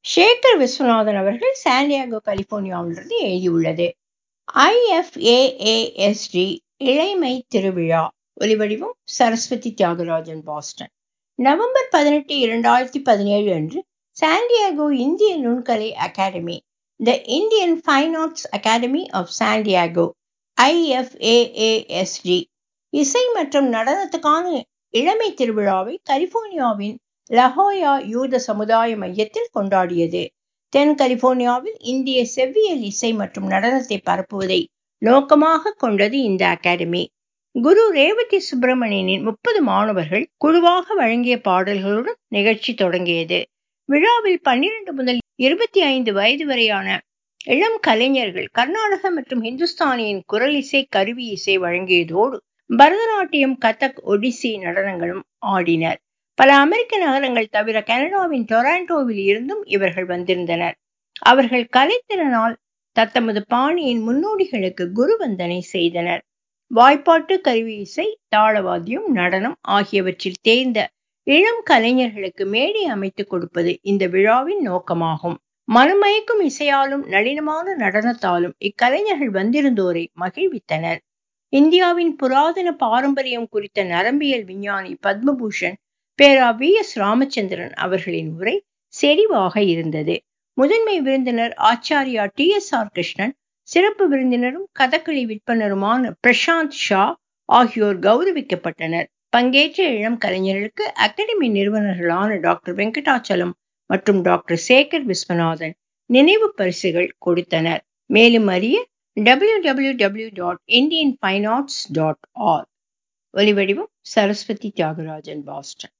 ஷேகர் விஸ்வநாதன் அவர்கள் சாண்டியாகோ கலிபோர்னியாவிலிருந்து எழுதியுள்ளது ஐஎஃப்ஏஏஎஸ்டி இளைமை திருவிழா ஒலிவடிவம் சரஸ்வதி தியாகராஜன் பாஸ்டன் நவம்பர் பதினெட்டு இரண்டாயிரத்தி பதினேழு அன்று சாண்டியாகோ இந்திய நுண்கலை academy the Indian fine arts academy of San Diego IFAASD இசை மற்றும் நடனத்துக்கான இளமை திருவிழாவை கலிபோர்னியாவின் லஹோயா யூத சமுதாய மையத்தில் கொண்டாடியது தென் கலிபோர்னியாவில் இந்திய செவ்வியல் இசை மற்றும் நடனத்தை பரப்புவதை நோக்கமாக கொண்டது இந்த அகாடமி குரு ரேவதி சுப்பிரமணியனின் முப்பது மாணவர்கள் குழுவாக வழங்கிய பாடல்களுடன் நிகழ்ச்சி தொடங்கியது விழாவில் பன்னிரண்டு முதல் இருபத்தி ஐந்து வயது வரையான இளம் கலைஞர்கள் கர்நாடக மற்றும் இந்துஸ்தானியின் குரல் இசை கருவி இசை வழங்கியதோடு பரதநாட்டியம் கதக் ஒடிசி நடனங்களும் ஆடினர் பல அமெரிக்க நகரங்கள் தவிர கனடாவின் டொராண்டோவில் இருந்தும் இவர்கள் வந்திருந்தனர் அவர்கள் கலைத்திறனால் தத்தமது பாணியின் முன்னோடிகளுக்கு குருவந்தனை செய்தனர் வாய்ப்பாட்டு கருவி இசை தாளவாத்தியம் நடனம் ஆகியவற்றில் தேர்ந்த இளம் கலைஞர்களுக்கு மேடை அமைத்துக் கொடுப்பது இந்த விழாவின் நோக்கமாகும் மனமயக்கும் இசையாலும் நளினமான நடனத்தாலும் இக்கலைஞர்கள் வந்திருந்தோரை மகிழ்வித்தனர் இந்தியாவின் புராதன பாரம்பரியம் குறித்த நரம்பியல் விஞ்ஞானி பத்மபூஷன் பேரா வி எஸ் ராமச்சந்திரன் அவர்களின் உரை செறிவாக இருந்தது முதன்மை விருந்தினர் Acharya T S R Krishnan சிறப்பு விருந்தினரும் கதகளி விற்பனருமான பிரசாந்த் ஷா ஆகியோர் கௌரவிக்கப்பட்டனர் பங்கேற்ற இளம் கலைஞர்களுக்கு அகாடமி நிறுவனர்களான டாக்டர் வெங்கடாச்சலம் மற்றும் டாக்டர் சேகர் விஸ்வநாதன் நினைவு பரிசுகள் கொடுத்தனர் மேலும் அறிய W W W dot Indian fine arts dot R ஒலிவடிவம் சரஸ்வதி தியாகராஜன் பாஸ்டன்